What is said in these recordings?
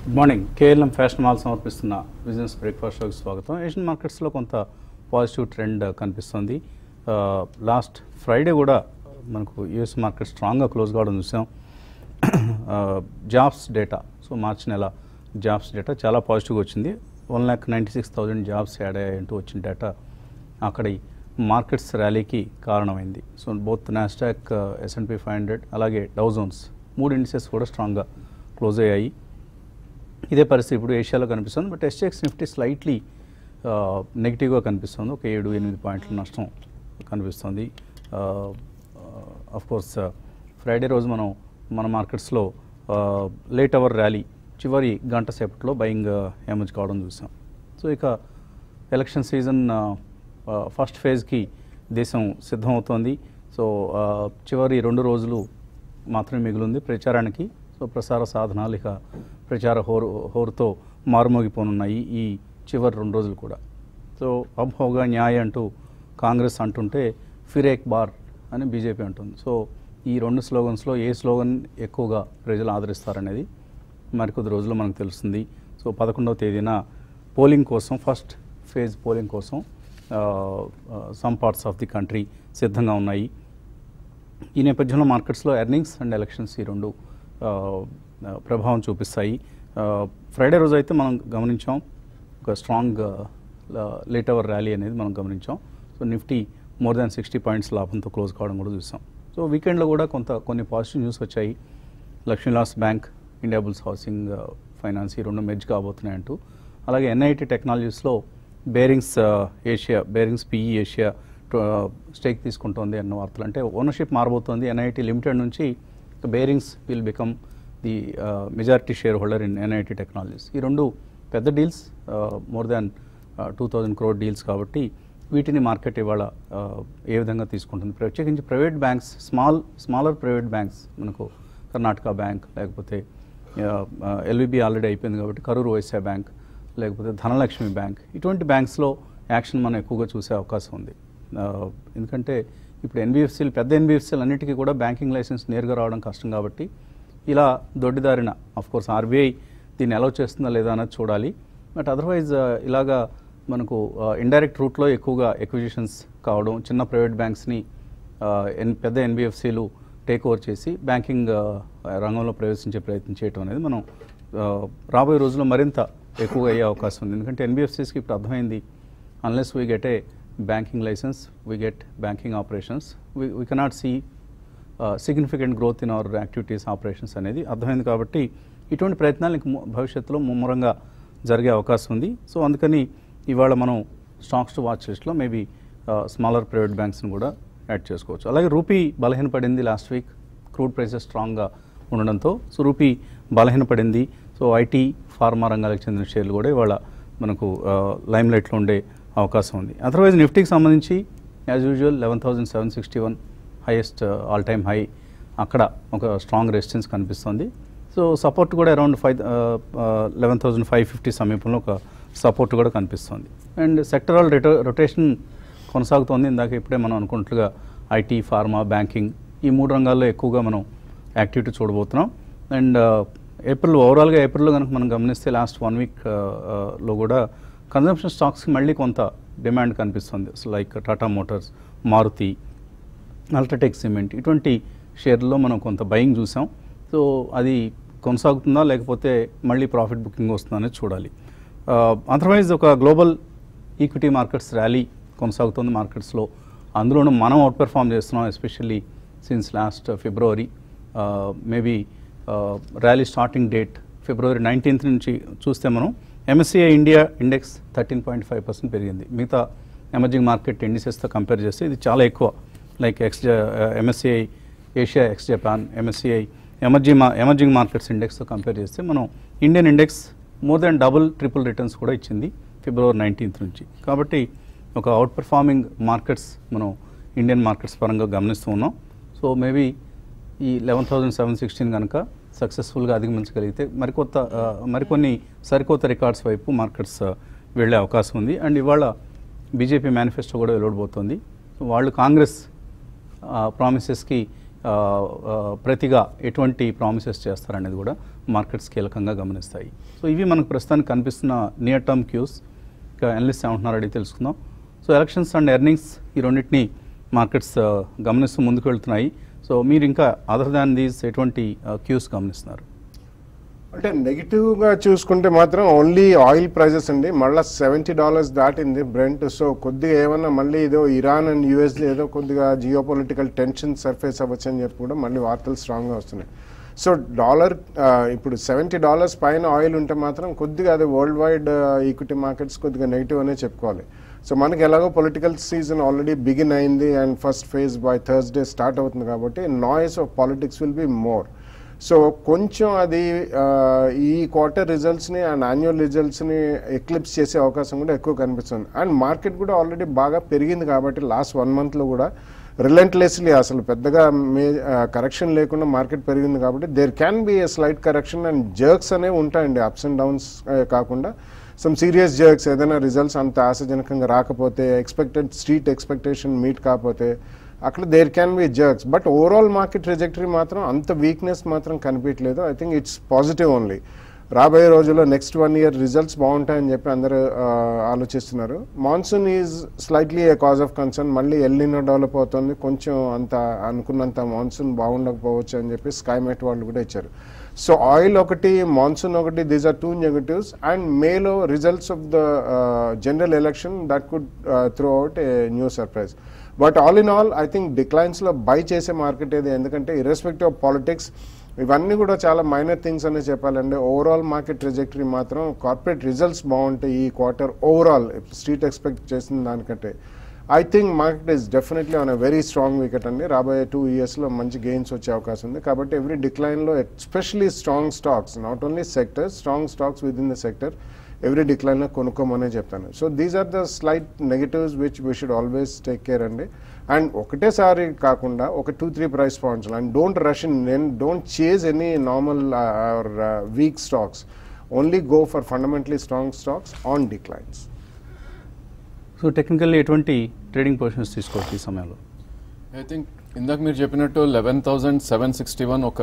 Good morning KLM fashion mall సమర్పిస్తున్న business breakfast షోకి స్వాగతం ఏషియన్ మార్కెట్స్లో కొంత పాజిటివ్ ట్రెండ్ కనిపిస్తుంది లాస్ట్ ఫ్రైడే కూడా మనకు యుఎస్ మార్కెట్ స్ట్రాంగ్గా క్లోజ్ కావడం చూసాం జాబ్స్ డేటా సో మార్చి నెల జాబ్స్ డేటా చాలా పాజిటివ్గా వచ్చింది one lakh ninety six thousand jobs add అయ్యాయంటూ వచ్చిన డేటా అక్కడి మార్కెట్స్ ర్యాలీకి కారణమైంది so both Nasdaq S and P five hundred అలాగే డౌజోన్స్ మూడు ఇండిసెస్ కూడా స్ట్రాంగ్గా క్లోజ్ అయ్యాయి ఇదే పరిస్థితి ఇప్పుడు ఏషియాలో కనిపిస్తుంది బట్ ఎస్టెక్స్ నిఫ్టీ స్లైట్లీ నెగిటివ్గా కనిపిస్తుంది ఒక ఏడు ఎనిమిది పాయింట్ల నష్టం కనిపిస్తుంది కోర్స్ ఫ్రైడే రోజు మనం మన మార్కెట్స్లో లేట్ అవర్ ర్యాలీ చివరి గంట సేపట్లో బయింగ్ ఎమర్జ్ కావడం చూసాం సో ఇక ఎలక్షన్ సీజన్ ఫస్ట్ ఫేజ్కి దేశం సిద్ధమవుతోంది సో ఆ, చివరి రెండు రోజులు మాత్రమే మిగిలింది ప్రచారానికి సో ప్రసార సాధనాలు ఇక ప్రచార హోరు హోరుతో మారుమోగిపోనున్నాయి ఈ చివరి రెండు రోజులు కూడా సో అబ్ హోగా న్యాయ్ అంటూ కాంగ్రెస్ అంటుంటే ఫిరేక్ బార్ అని బీజేపీ అంటుంది సో ఈ రెండు స్లోగన్స్లో ఏ స్లోగన్ ఎక్కువగా ప్రజలు ఆదరిస్తారనేది మరికొద్ది రోజుల్లో మనకు తెలుస్తుంది సో పదకొండవ తేదీన పోలింగ్ కోసం ఫస్ట్ ఫేజ్ పోలింగ్ కోసం some parts of the country సిద్ధంగా ఉన్నాయి ఈ నేపథ్యంలో మార్కెట్స్లో ఎర్నింగ్స్ అండ్ ఎలక్షన్స్ ఈ రెండు ఆ, ఆ, ప్రభావం చూపిస్తాయి ఫ్రైడే రోజు అయితే మనం గమనించాం ఒక స్ట్రాంగ్ లేట్ అవర్ ర్యాలీ అనేది మనం గమనించాం so Nifty more than sixty points లాభంతో క్లోజ్ కావడం కూడా చూసాం సో వీకెండ్లో కూడా కొంత కొన్ని పాజిటివ్ న్యూస్ వచ్చాయి Lakshmi Vilas bank India bulls housing finance ఈ రెండు మెర్జ్ కాబోతున్నాయంటూ అలాగే ఎన్ఐటి టెక్నాలజీస్లో Barings Asia Barings PE Asia stake తీసుకుంటోంది అన్న వార్తలు అంటే ఓనర్షిప్ మారబోతోంది ఎన్ఐటి లిమిటెడ్ నుంచి Barings will become the majority shareholder in NIIT technologies ఈ రెండు పెద్ద deals more than two thousand crore deals కాబట్టి వీటిని మార్కెట్ ఇవాళ ఆ, ఏ విధంగా తీసుకుంటుంది ప్రత్యేకించి private banks small smaller private banks మనకు కర్ణాటక బ్యాంక్ లేకపోతే ఎల్విబి ఆల్రెడీ అయిపోయింది కాబట్టి కరూరు వైశ్య బ్యాంక్ లేకపోతే ధనలక్ష్మి బ్యాంక్ ఇటువంటి బ్యాంక్స్లో యాక్షన్ మనం ఎక్కువగా చూసే అవకాశం ఉంది ఆ, ఎందుకంటే ఇప్పుడు ఎన్బిఎఫ్సీలు పెద్ద ఎన్బిఎఫ్సీలు అన్నిటికీ కూడా బ్యాంకింగ్ లైసెన్స్ నేరుగా రావడం కష్టం కాబట్టి ఇలా దొడ్డిదారిన కోర్స్ ఆర్బీఐ దీన్ని అలౌ చేస్తుందా లేదా అన్నది చూడాలి బట్ అదర్వైజ్ ఇలాగా మనకు ఇండైరెక్ట్ రూట్లో ఎక్కువగా ఎక్విజిషన్స్ కావడం చిన్న ప్రైవేట్ బ్యాంక్స్ని ఆ, ఎన్ పెద్ద ఎన్బిఎఫ్సీలు టేక్ ఓవర్ చేసి బ్యాంకింగ్ ఆ, రంగంలో ప్రవేశించే ప్రయత్నం చేయడం అనేది మనం ఆ, రాబోయే రోజుల్లో మరింత ఎక్కువగా అయ్యే అవకాశం ఉంది ఎందుకంటే ఎన్బిఎఫ్సీస్కి ఇప్పుడు అర్థమైంది unless we get a banking licence we get banking operations we cannot see significant growth in our activities operations అనేది అర్థమైంది కాబట్టి ఇటువంటి ప్రయత్నాలు ఇంక ము- భవిష్యత్తులో ముమ్మరంగా జరిగే అవకాశం ఉంది సో అందుకని ఇవాళ మనం స్టాక్స్ టు వాచ్ లిస్ట్లో మేబీ స్మాలర్ ప్రైవేట్ బ్యాంక్స్ని కూడా యాడ్ చేసుకోవచ్చు అలాగే రూపీ బలహీనపడింది లాస్ట్ వీక్ క్రూడ్ ప్రైసెస్ స్ట్రాంగ్గా ఉండడంతో సో రూపీ బలహీనపడింది సో ఐటీ ఫార్మా రంగాలకు చెందిన షేర్లు కూడా ఇవాళ మనకు లైమ్ లైట్లో ఉండే అవకాశం ఉంది అదర్వైజ్ నిఫ్టీకి సంబంధించి as usual eleven thousand seven sixty one highest all time high అక్కడ ఒక స్ట్రాంగ్ రెసిస్టెన్స్ కనిపిస్తుంది సో సపోర్ట్ కూడా around five eleven thousand five fifty సమీపంలో ఒక సపోర్ట్ కూడా కనిపిస్తుంది అండ్ సెక్టరల్ రొటో రొటేషన్ కొనసాగుతోంది ఇందాక ఇప్పుడే మనం అనుకున్నట్లుగా ఐటీ ఫార్మా బ్యాంకింగ్ ఈ మూడు రంగాల్లో ఎక్కువగా మనం యాక్టివిటీ చూడబోతున్నాం అండ్ ఏప్రిల్ ఓవరాల్గా ఏప్రిల్లో కనుక మనం గమనిస్తే లాస్ట్ వన్ వీక్ లో కూడా కన్జంప్షన్ స్టాక్స్కి మళ్ళీ కొంత డిమాండ్ కనిపిస్తుంది like Tata Motors Maruti UltraTech cement ఇటువంటి షేర్లలో మనం కొంత బయింగ్ చూసాం సో అది కొనసాగుతుందా లేకపోతే మళ్ళీ ప్రాఫిట్ బుకింగ్ వస్తుందా అనేది చూడాలి అదర్వైజ్ ఒక గ్లోబల్ ఈక్విటీ మార్కెట్స్ ర్యాలీ కొనసాగుతుంది మార్కెట్స్లో అందులోనూ మనం అవుట్ పెర్ఫామ్ చేస్తున్నాం especially since last February maybe rally starting date February nineteenth నుంచి చూస్తే మనం MSCI India index thirteen point five percent పెరిగింది మిగతా ఎమర్జింగ్ మార్కెట్ ఇండిసెస్తో కంపేర్ చేస్తే ఇది చాలా ఎక్కువ like ex MSCI Asia ex Japan MSCI emerging మా ఎమర్జింగ్ మార్కెట్స్ ఇండెక్స్తో కంపేర్ చేస్తే మనం Indian index more than double triple returns కూడా ఇచ్చింది ఫిబ్రవరి నైన్టీన్త్ నుంచి కాబట్టి ఒక అవుట్ పెర్ఫార్మింగ్ మార్కెట్స్ మనం ఇండియన్ మార్కెట్స్ పరంగా గమనిస్తూ ఉన్నాం సో మేబీ ఈ లెవెన్ థౌజండ్ సెవెన్ సిక్స్టీన్ కనుక సక్సెస్ఫుల్గా అధిగమించగలిగితే మరికొత్త ఆ, మరికొన్ని సరికొత్త రికార్డ్స్ వైపు మార్కెట్స్ ఆ, వెళ్ళే అవకాశం ఉంది అండ్ ఇవాళ బీజేపీ మేనిఫెస్టో కూడా వెలువడబోతోంది సో వాళ్ళు కాంగ్రెస్ ప్రామిసెస్కి ఆ, ఆ, ప్రతిగా ఎటువంటి ప్రామిసెస్ చేస్తారనేది కూడా మార్కెట్స్ కీలకంగా గమనిస్తాయి సో ఇవి మనకు ప్రస్తుతానికి కనిపిస్తున్న నియర్ టర్మ్ క్యూస్ ఇక అనలిస్ట్ ఏమంటున్నారు అడిగి తెలుసుకుందాం సో ఎలక్షన్స్ అండ్ ఎర్నింగ్స్ ఈ రెండింటిని మార్కెట్స్ ఆ, గమనిస్తూ ముందుకు వెళ్తున్నాయి సో మీరు ఇంకా అదర్ దాన్ దీస్ ఎటువంటి క్యూస్ గమనిస్తున్నారు అంటే నెగిటివ్గా చూసుకుంటే మాత్రం ఓన్లీ ఆయిల్ ప్రైజెస్ అండి మళ్ళీ సెవెంటీ డాలర్స్ దాటింది బ్రెంట్ సో కొద్దిగా ఏమన్నా మళ్ళీ ఏదో ఇరాన్ అండ్ యూఎస్ ఏదో కొద్దిగా జియో పొలిటికల్ టెన్షన్ సర్ఫేస్ అవ్వచ్చు అని చెప్పి కూడా మళ్ళీ వార్తలు స్ట్రాంగ్గా వస్తున్నాయి సో డాలర్ ఇప్పుడు సెవెంటీ డాలర్స్ పైన ఆయిల్ ఉంటే మాత్రం కొద్దిగా అది వరల్డ్ వైడ్ ఈక్విటీ మార్కెట్స్ కొద్దిగా నెగిటివ్ అనే చెప్పుకోవాలి సో మనకి ఎలాగో పొలిటికల్ సీజన్ ఆల్రెడీ బిగిన్ అయింది and first phase by Thursday start అవుతుంది కాబట్టి noise of politics will be more so కొంచెం అది ఆ, ఈ క్వార్టర్ రిజల్ట్స్ని అండ్ యాన్యువల్ రిజల్ట్స్ని ఎక్లిప్స్ చేసే అవకాశం కూడా ఎక్కువ కనిపిస్తుంది అండ్ మార్కెట్ కూడా ఆల్రెడీ బాగా పెరిగింది కాబట్టి లాస్ట్ వన్ మంత్లో కూడా రిలెంట్లెస్లీ అసలు పెద్దగా మే కరెక్షన్ లేకుండా మార్కెట్ పెరిగింది కాబట్టి there can be a slight correction and jerks అనేవి ఉంటాయండి అప్స్ అండ్ డౌన్స్ కాకుండా సమ్ సీరియస్ జర్క్స్ ఏదైనా రిజల్ట్స్ అంత ఆశాజనకంగా రాకపోతే ఎక్స్పెక్టెడ్ స్ట్రీట్ ఎక్స్పెక్టేషన్ మీట్ కాకపోతే అక్కడ there can be jerks but overall market trajectory మాత్రం అంత వీక్నెస్ మాత్రం కనిపించలేదు I think it's positive only రాబోయే రోజుల్లో నెక్స్ట్ వన్ ఇయర్ రిజల్ట్స్ బాగుంటాయని చెప్పి అందరూ ఆ, ఆలోచిస్తున్నారు monsoon is slightly a cause of concern మళ్ళీ ఎల్లినో డెవలప్ అవుతుంది కొంచెం అంత అనుకున్నంత మాన్సూన్ బాగుండకపోవచ్చు అని చెప్పి స్కైమెట్ వాళ్ళు కూడా ఇచ్చారు సో ఆయిల్ ఒకటి మాన్సూన్ ఒకటి these are two negatives and మేలో results of the general election that could throw out a new surprise but all in all I think డిక్లైన్స్లో బై చేసే మార్కెట్ ఏది ఎందుకంటే ఇర్రెస్పెక్టివ్ ఆఫ్ పాలిటిక్స్ ఇవన్నీ కూడా చాలా మైనర్ థింగ్స్ అనే చెప్పాలండి ఓవరాల్ మార్కెట్ ట్రెజెక్టరీ మాత్రం కార్పొరేట్ రిజల్ట్స్ బాగుంటాయి ఈ క్వార్టర్ ఓవరాల్ స్ట్రీట్ ఎక్స్పెక్ట్ చేసిన దానికంటే I think market is definitely on a very strong wicket అండి రాబోయే టూ ఇయర్స్లో మంచి గెయిన్స్ వచ్చే అవకాశం ఉంది కాబట్టి ఎవ్రీ డిక్లైన్లో especially strong stocks not only sector strong stocks with in the sector every డిక్లైన్లో కొనుక్కోమనే చెప్తాను so these are the slight negatives which we should always take care అండి అండ్ ఒకటేసారి కాకుండా ఒక two three price points and don't rush in నేను don't chase any normal or weak stocks only go for fundamentally strong stocks on declines so technically ఎటువంటి trading positions తీసుకోవచ్చు ఈ సమయంలో I think ఇందాక మీరు చెప్పినట్టు eleven thousand seven sixty one ఒక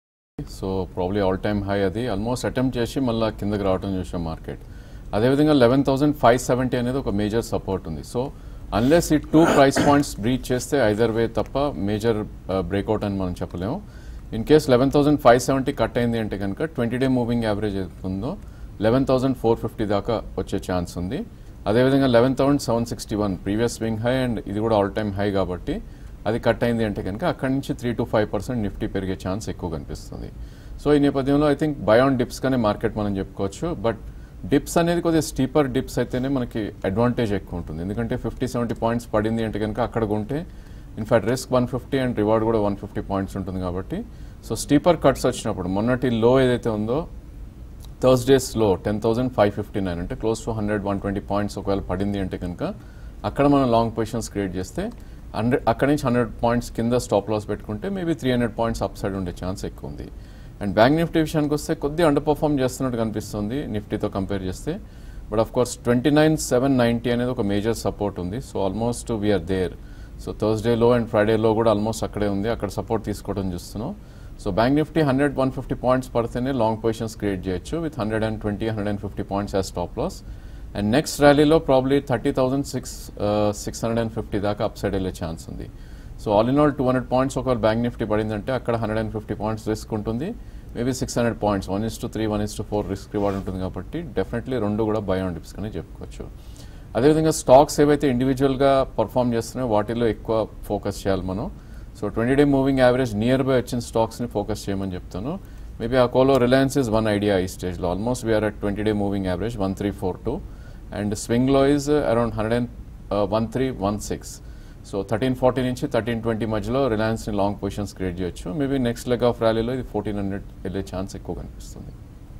so probably all time high అది almost attempt చేసి మళ్ళీ కిందకి రావడం చూసాం మార్కెట్ అదేవిధంగా లెవెన్ థౌసండ్ ఫైవ్ సెవెంటీ అనేది ఒక మేజర్ సపోర్ట్ ఉంది సో అన్లెస్ ఈ టూ ప్రైస్ పాయింట్స్ బ్రీచ్ చేస్తే ఐదర్ వే తప్ప మేజర్ బ్రేక్అవుట్ అని మనం చెప్పలేము in case eleven thousand five seventy cut అయింది అంటే కనుక ట్వంటీ డే మూవింగ్ యావరేజ్ ఉందో లెవెన్ థౌసండ్ ఫోర్ ఫిఫ్టీ దాకా వచ్చే ఛాన్స్ ఉంది అదేవిధంగా eleven thousand seven sixty one previous swing high and ఇది కూడా ఆల్ టైమ్ హై కాబట్టి అది కట్ అయింది అంటే కనుక అక్కడి నుంచి three to five percent Nifty పెరిగే ఛాన్స్ ఎక్కువ కనిపిస్తుంది సో ఈ నేపథ్యంలో ఐ థింక్ బయాన్ డిప్స్ కానీ మార్కెట్ మనం చెప్పుకోవచ్చు బట్ డిప్స్ అనేది కొద్దిగా స్టీపర్ డిప్స్ అయితేనే మనకి అడ్వాంటేజ్ ఎక్కువ ఉంటుంది ఎందుకంటే ఫిఫ్టీ సెవెంటీ పాయింట్స్ పడింది అంటే కనుక అక్కడ కొంటే in fact risk one fifty and reward కూడా వన్ ఫిఫ్టీ పాయింట్స్ ఉంటుంది కాబట్టి సో స్టీపర్ కట్స్ వచ్చినప్పుడు మొన్నటి లో ఏదైతే ఉందో థర్స్డేస్ లో ten thousand five fifty nine అంటే close to hundred one twenty points ఒకవేళ పడింది అంటే కనుక అక్కడ మనం లాంగ్ పొజిషన్స్ క్రియేట్ చేస్తే హండ్రెడ్ అక్కడ నుంచి హండ్రెడ్ పాయింట్స్ కింద స్టాప్ లాస్ పెట్టుకుంటే maybe three hundred points upside ఉండే ఛాన్స్ ఎక్కువ ఉంది అండ్ బ్యాంక్ నిఫ్టీ విషయానికి వస్తే కొద్దిగా అండర్ పర్ఫామ్ చేస్తున్నట్టు కనిపిస్తుంది నిఫ్టీతో కంపేర్ చేస్తే but of course twenty nine seven ninety అనేది ఒక మేజర్ సపోర్ట్ ఉంది so almost we are there so థర్స్డేలో అండ్ ఫ్రైడేలో కూడా ఆల్మోస్ట్ అక్కడే ఉంది అక్కడ సపోర్ట్ తీసుకోవడం చూస్తున్నాం so bank Nifty hundred one fifty points పడితేనే లాంగ్ పొజిషన్స్ క్రియేట్ చేయొచ్చు with hundred and twenty hundred and fifty points as stop loss and next ర్యాలీలో probably thirty thousand six six hundred and fifty దాకా up upside వెళ్ళే chance ఉంది so all in all two hundred points ఒకవేళ bank Nifty పడిందంటే అక్కడ hundred and fifty points risk ఉంటుంది maybe six hundred points one is to three one is to four risk reward ఉంటుంది కాబట్టి definitely రెండు కూడా బై ఆన్ డిప్స్ కానీ చెప్పుకోవచ్చు అదేవిధంగా స్టాక్స్ ఏవైతే ఇండివిజువల్గా పర్ఫామ్ చేస్తున్నాయో వాటిలో ఎక్కువ ఫోకస్ చేయాలి మనం so twenty day moving average near by వచ్చిన స్టాక్స్ని ఫోకస్ చేయమని చెప్తాను మేబీ ఆ కోలో రిలయన్స్ ఇస్ వన్ ఐడియా ఈ స్టేజ్లో almost we are at twenty day moving average one three four two and స్వింగ్లో is around hundred and one three one six so thirteen forty నుంచి థర్టీన్ ట్వంటీ మధ్యలో రిలయన్స్ని లాంగ్ పొజిషన్స్ క్రియేట్ చేయొచ్చు maybe next leg of ర్యాలీలో ఇది fourteen hundred వెళ్ళే chance ఎక్కువ కనిపిస్తుంది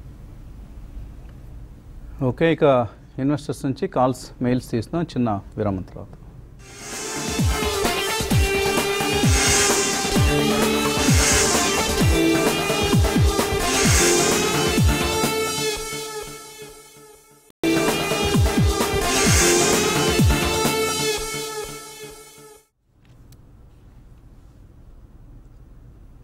ఓకే ఇక ఇన్వెస్టర్స్ నుంచి కాల్స్ మెయిల్స్ తీస్తున్నాం చిన్న విరామం తర్వాత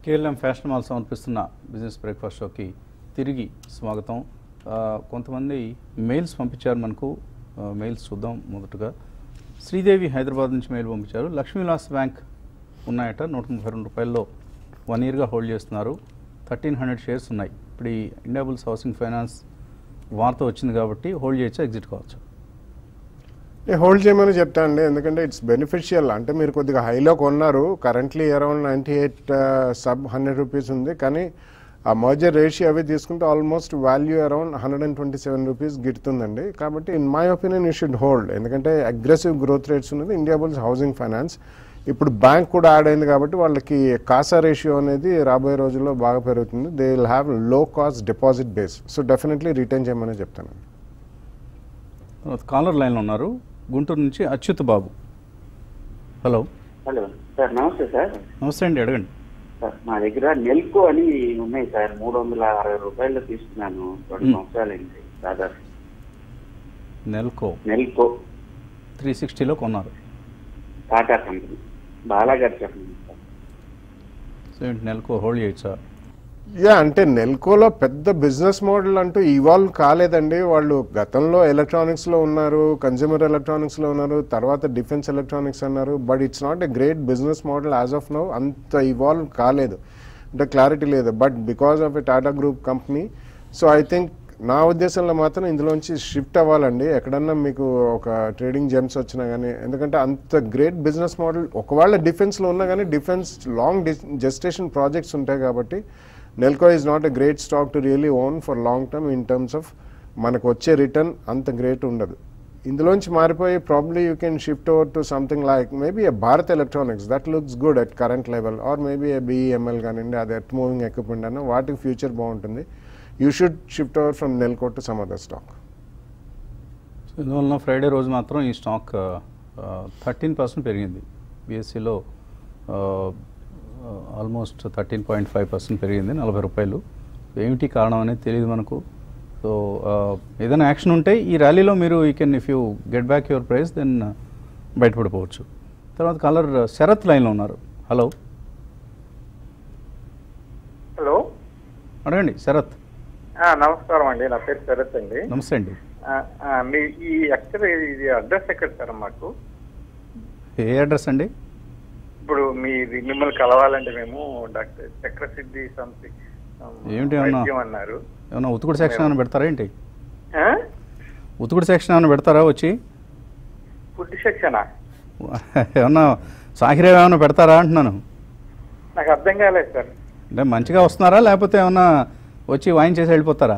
కేఎల్ఎం ఫ్యాషన్ మాల్ సమర్పిస్తున్న బిజినెస్ బ్రేక్ఫాస్ట్ షోకి తిరిగి స్వాగతం ఆ, కొంతమంది మెయిల్స్ పంపించారు మనకు ఆ, మెయిల్స్ చూద్దాం మొదటగా శ్రీదేవి హైదరాబాద్ నుంచి మెయిల్ పంపించారు లక్ష్మీ విలాస్ బ్యాంక్ ఉన్నాయట నూట ముప్పై రెండు రూపాయల్లో వన్ ఇయర్గా హోల్డ్ చేస్తున్నారు థర్టీన్ హండ్రెడ్ షేర్స్ ఉన్నాయి ఇప్పుడు ఈ ఇండియాబుల్స్ హౌసింగ్ ఫైనాన్స్ వార్త వచ్చింది కాబట్టి హోల్డ్ చేయొచ్చా ఎగ్జిట్ కావచ్చు నేను హోల్డ్ చేయమని చెప్తా అండి ఎందుకంటే ఇట్స్ బెనిఫిషియల్ అంటే మీరు కొద్దిగా హైలో కొన్నారు currently around ninety eight sub hundred rupees ఉంది కానీ ఆ మర్జర్ రేషియో అవి తీసుకుంటే almost value around hundred and twenty seven rupees గిడుతుందండి కాబట్టి in my opinion you should hold ఎందుకంటే అగ్రెసివ్ గ్రోత్ రేట్స్ ఉన్నది ఇండియా బుల్స్ హౌసింగ్ ఫైనాన్స్ ఇప్పుడు బ్యాంక్ కూడా యాడ్ అయింది కాబట్టి వాళ్ళకి కాసా రేషియో అనేది రాబోయే రోజుల్లో బాగా పెరుగుతుంది they will have low cost deposit base so definitely retain చేయమని చెప్తాను తర్వాత కాలర్ లైన్లో ఉన్నారు గుంటూరు నుంచి Achyut Babu hello hello sir నమస్తే సార్ నమస్తే అండి అడగండి సార్ మా దగ్గర నెల్కో అని ఉన్నాయి సార్ మూడు వందల అరవై రూపాయలు తీసుకున్నాను రెండు మ్. సంవత్సరాలైంది దాదాపు నెల్కో నెల్కో త్రీ సిక్స్టీలో కొన్నారు టాటా కంపెనీ బాలాగారు చెప్పండి సార్ సో ఏంటి నెల్కో హోల్డ్ చేయొచ్చా యా అంటే నెల్కోలో పెద్ద బిజినెస్ మోడల్ అంటూ ఇవాల్వ్ కాలేదండి వాళ్ళు గతంలో ఎలక్ట్రానిక్స్లో ఉన్నారు కన్జ్యూమర్ ఎలక్ట్రానిక్స్లో ఉన్నారు తర్వాత డిఫెన్స్ ఎలక్ట్రానిక్స్ అన్నారు but it's not a great business model as of now అంత ఇవాల్వ్ కాలేదు అంటే క్లారిటీ లేదు but because of a Tata group company so I think నా ఉద్దేశంలో మాత్రం ఇందులోంచి షిఫ్ట్ అవ్వాలండి ఎక్కడన్నా మీకు ఒక ట్రేడింగ్ జెమ్స్ వచ్చినా కానీ ఎందుకంటే అంత గ్రేట్ బిజినెస్ మోడల్ ఒకవేళ డిఫెన్స్లో ఉన్నా కానీ డిఫెన్స్ లాంగ్ జెస్టేషన్ ప్రాజెక్ట్స్ ఉంటాయి కాబట్టి Nelco is not a great stock to really own for long term in terms of మనకు వచ్చే రిటర్న్ అంత గ్రేట్ ఉండదు ఇందులోంచి మారిపోయి probably you can shift over to something like maybe a Bharat electronics that looks good at current level or maybe a BEML కానివ్వండి అది earth moving equipment అన్న వాటికి ఫ్యూచర్ బాగుంటుంది you should shift over from Nelco to some other stock so ఇందువలన Friday రోజు మాత్రం ఈ stock thirteen percent పెరిగింది బీఎస్సీలో almost thirteen point five percent పెరిగింది నలభై రూపాయలు ఏమిటి కారణం అనేది తెలియదు మనకు సో ఏదైనా యాక్షన్ ఉంటే ఈ ర్యాలీలో మీరు you can if you get back your price then బయటపడిపోవచ్చు తర్వాత కలర్ శరత్ లైన్లో ఉన్నారు హలో హలో అడగండి శరత్ ఆ, నమస్కారం అండి నా పేరు శరత్ అండి నమస్తే అండి ఆ, ఆ, మీ ఈ యాక్చువల్ ఇది అడ్రస్ ఎక్కడ సార్ మాకు ఏ అడ్రస్ అండి ఇప్పుడు మీది మిమ్మల్ని కలవాలంటే మేము డాక్టర్ చక్రసిద్ధి సంథింగ్ ఏమిటి అన్నా? వైద్యం అన్నారు ఏమన్నా ఉతుకుడు సెక్షన్ ఏమైనా పెడతారా ఏంటి ఆ? ఉతుకుడు సెక్షన్ ఏమైనా పెడతారా వచ్చి ఫుడ్ సెక్షనా ఏమన్నా సాహిరేవ్ ఏమైనా పెడతారా అంటున్నాను నాకు అర్థం కాలేదు సార్ అంటే మంచిగా వస్తున్నారా లేకపోతే ఏమన్నా వచ్చి వాయిన్ చేసి వెళ్ళిపోతారా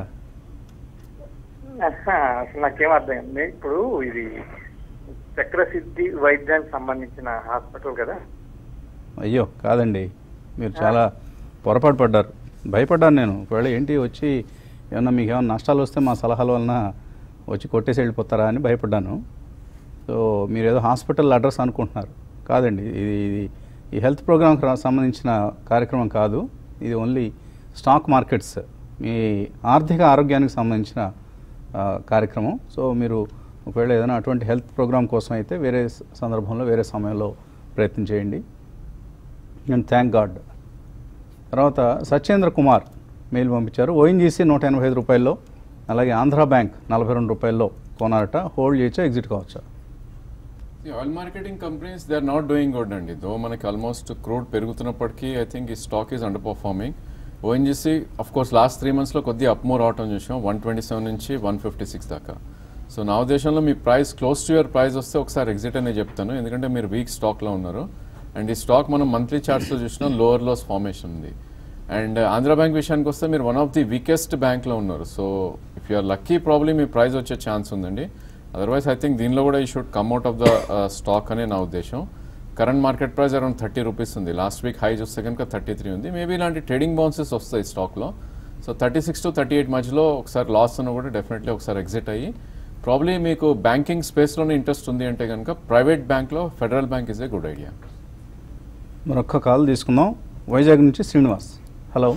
ఆహా, అసలు నాకేం అర్థం కాదు. నే- ఇప్పుడు ఇది చక్రసిద్ధి వైద్యానికి సంబంధించిన హాస్పిటల్ కదా అయ్యో కాదండి మీరు చాలా పొరపాటు పడ్డారు భయపడ్డాను నేను ఒకవేళ ఏంటి వచ్చి ఏమన్నా మీకు ఏమైనా నష్టాలు వస్తే మా సలహాల వలన వచ్చి కొట్టేసి వెళ్ళిపోతారా అని భయపడ్డాను సో మీరు ఏదో హాస్పిటల్ అడ్రస్ అనుకుంటున్నారు కాదండి ఇది ఇది ఈ హెల్త్ ప్రోగ్రామ్కి సంబంధించిన కార్యక్రమం కాదు ఇది ఓన్లీ స్టాక్ మార్కెట్స్ మీ ఆర్థిక ఆరోగ్యానికి సంబంధించిన ఆ, కార్యక్రమం సో మీరు ఒకవేళ ఏదైనా అటువంటి హెల్త్ ప్రోగ్రామ్ కోసం అయితే వేరే స- సందర్భంలో వేరే సమయంలో ప్రయత్నం చేయండి అండ్ థ్యాంక్ గాడ్ తర్వాత సత్యేంద్ర కుమార్ మెయిల్ పంపించారు ఓఎన్జీసీ నూట ఎనభై ఐదు రూపాయల్లో అలాగే ఆంధ్ర బ్యాంక్ నలభై రెండు రూపాయల్లో కొనారట హోల్డ్ చేయొచ్చా ఎగ్జిట్ కావచ్చా oil marketing companies they are not doing good అండి దో మనకి ఆల్మోస్ట్ క్రూడ్ పెరుగుతున్నప్పటికీ ఐ థింక్ ఈ stock is underperforming ONGC of course last three మంత్స్లో కొద్దిగా అప్ మోర్ అవటం చూసాం వన్ ట్వంటీ సెవెన్ నుంచి వన్ ఫిఫ్టీ సిక్స్ దాకా సో నా ఉద్దేశంలో మీ price close to your price వస్తే ఒకసారి ఎగ్జిట్ అనే చెప్తాను ఎందుకంటే మీరు వీక్ స్టాక్లో ఉన్నారు అండ్ ఈ స్టాక్ మనం మంత్లీ చార్ట్స్లో చూసినా లోవర్ లోస్ ఫార్మేషన్ ఉంది అండ్ ఆంధ్ర బ్యాంక్ విషయానికి వస్తే మీరు వన్ ఆఫ్ ది వీకెస్ట్ బ్యాంక్లో ఉన్నారు so if you're lucky probably మీ ప్రైస్ వచ్చే ఛాన్స్ ఉందండి అదర్వైజ్ ఐ థింక్ దీనిలో కూడా ఈ should come out of the stock అనే నా ఉద్దేశం current market price around thirty rupees ఉంది లాస్ట్ వీక్ హై చూస్తే కనుక థర్టీ త్రీ ఉంది మేబీ ఇలాంటి ట్రేడింగ్ బౌన్సెస్ వస్తాయి స్టాక్లో so thirty six to thirty eight మధ్యలో ఒకసారి లాస్ ఉన్న కూడా డెఫినెట్లీ ఒకసారి ఎగ్జిట్ అయ్యి ప్రాబ్లీ మీకు బ్యాంకింగ్ స్పేస్లోనే ఇంట్రెస్ట్ ఉంది అంటే కనుక ప్రైవేట్ బ్యాంక్లో federal bank is a good idea మరొక్క కాల్ తీసుకుందాం వైజాగ్ నుంచి శ్రీనివాస్ హలో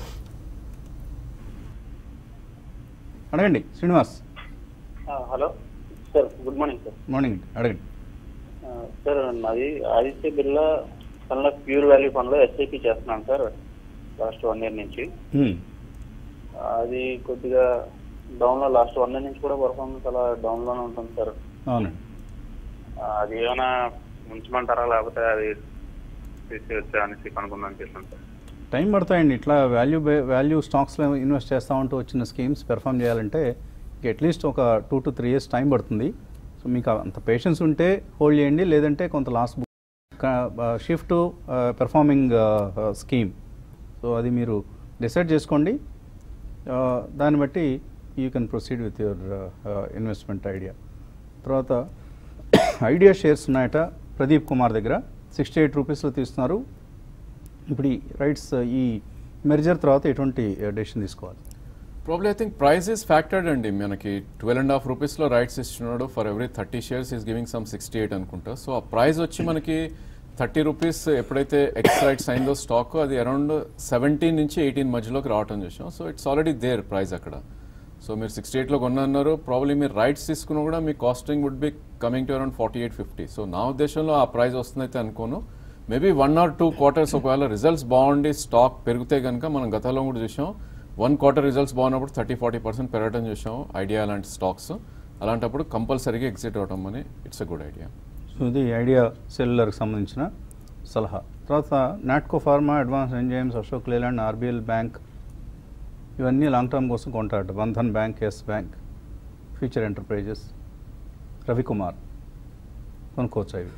అడగండి Srinivas hello sir good morning sir morning అడగండి ఆ, సార్ నాది ఆదిత్య బిర్లా ఫండ్లో ప్యూర్ వాల్యూ ఫండ్లో ఎస్ఐపి చేస్తున్నాను సార్ లాస్ట్ వన్ ఇయర్ నుంచి మ్మ్. అది కొద్దిగా డౌన్ లో లాస్ట్ వన్ ఇయర్ నుంచి కూడా పర్ఫార్మెన్స్ అలా డౌన్ లోనే ఉంటుంది సార్ అవునండి ఆ, అది ఏమైనా ఉంచమంటారా లేకపోతే అది తీసేయచ్చా అనేసి కనుక్కుందాం చేశాను సార్ టైం పడతాయండి ఇట్లా వాల్యూ వాల్యూ స్టాక్స్లో ఇన్వెస్ట్ చేస్తూ ఉంటూ వచ్చిన స్కీమ్స్ పెర్ఫామ్ చేయాలంటే అట్లీస్ట్ ఒక two to three years time పడుతుంది సో మీకు అంత పేషెన్స్ ఉంటే హోల్డ్ చేయండి లేదంటే కొంత last shift performing scheme so అది మీరు డిసైడ్ చేసుకోండి Uh, దాన్ని బట్టి you can proceed with your investment idea తర్వాత ఐడియా షేర్స్ ఉన్నాయట ప్రదీప్ కుమార్ దగ్గర సిక్స్టీ ఎయిట్ రూపీస్లో తీస్తున్నారు ఇప్పుడు ఈ రైట్స్ ఈ మెర్జర్ తర్వాత ఎటువంటి డెసిషన్ తీసుకోవాలి probably I think price is factored అండి మనకి ట్వెల్వ్ అండ్ హాఫ్ రూపీస్లో రైట్స్ ఇస్తున్నాడు for every thirty shares is giving some sixty eight అనుకుంటా సో ఆ ప్రైస్ వచ్చి మనకి థర్టీ రూపీస్ ఎప్పుడైతే ఎక్స్ రైట్స్ అయిందో స్టాక్ అది అరౌండ్ సెవెంటీన్ నుంచి ఎయిటీన్ మధ్యలోకి రావటం చూసాం so it's already there price అక్కడ సో మీరు సిక్స్టీ ఎయిట్లో కొన్నారు ప్రాబ్లీ మీరు రైట్స్ తీసుకున్నా కూడా మీ costing would be coming to around forty eight fifty so నా ఉద్దేశంలో ఆ ప్రైస్ వస్తుందైతే అనుకోను maybe one or two quarters ఒకవేళ రిజల్ట్స్ బాగుండి స్టాక్ పెరిగితే కనుక మనం గతంలో కూడా చూసాం వన్ క్వార్టర్ రిజల్ట్స్ బాగున్నప్పుడు థర్టీ ఫార్టీ పర్సెంట్ పెరగడం చూసాం ఐడియా లాంటి స్టాక్స్ అలాంటప్పుడు కంపల్సరీగా ఎగ్జిట్ అవడం అని it's a good idea so ఇది ఐడియా సెల్యులర్కి సంబంధించిన సలహా తర్వాత Natco pharma advance enzymes Ashok Leyland RBL bank ఇవన్నీ లాంగ్ టర్మ్ కోసం కొంటారట Bandhan bank yes bank future enterprises Ravikumar కొనుక్కోవచ్చు అవి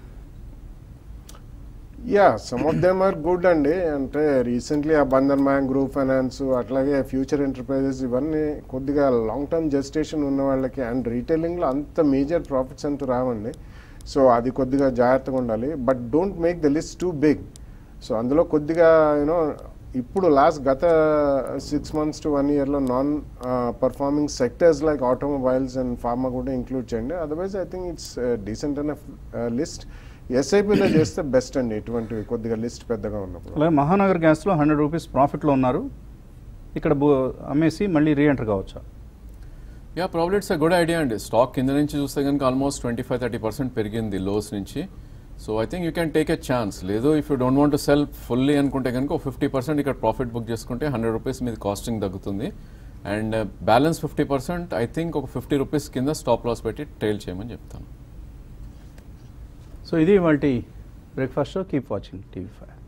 yeah some of them are good అండి అంటే రీసెంట్లీ ఆ బంధన్ బ్యాంక్ గ్రూప్ ఫైనాన్స్ అట్లాగే ఫ్యూచర్ ఎంటర్ప్రైజెస్ ఇవన్నీ కొద్దిగా లాంగ్ టర్మ్ జెస్టేషన్ ఉన్న వాళ్ళకి అండ్ రీటైలింగ్లో అంత మేజర్ ప్రాఫిట్స్ అంటూ రావండి సో అది కొద్దిగా జాగ్రత్తగా ఉండాలి but don't make the list too big so అందులో కొద్దిగా యూనో ఇప్పుడు లాస్ట్ గత సిక్స్ మంత్స్ టు వన్ ఇయర్లో non performing sectors like automobiles and pharma కూడా ఇంక్లూడ్ చేయండి otherwise I think it's decent అనే లిస్ట్ ఎస్ఐపిలో చేస్తే బెస్ట్ అండి ఇటువంటివి కొద్దిగా లిస్ట్ పెద్దగా ఉన్నప్పుడు అలాగే మహానగర్ గ్యాస్లో హండ్రెడ్ రూపీస్ ప్రాఫిట్లో ఉన్నారు ఇక్కడ బో అమ్మేసి మళ్ళీ రీఎంటర్ కావచ్చా yeah probably it's a good idea అండి స్టాక్ కింద నుంచి చూస్తే కనుక almost twenty five thirty percent పెరిగింది లోస్ నుంచి so I think you can take a chance లేదు if you don't want to sell fully అనుకుంటే కనుక ఫిఫ్టీ పర్సెంట్ ఇక్కడ ప్రాఫిట్ బుక్ చేసుకుంటే హండ్రెడ్ రూపీస్ మీద కాస్టింగ్ తగ్గుతుంది and balance fifty percent I think ఒక ఫిఫ్టీ రూపీస్ కింద స్టాప్ లాస్ పెట్టి ట్రైల్ చేయమని చెప్తాను సో ఇది వాళ్ళ breakfast keep watching TV five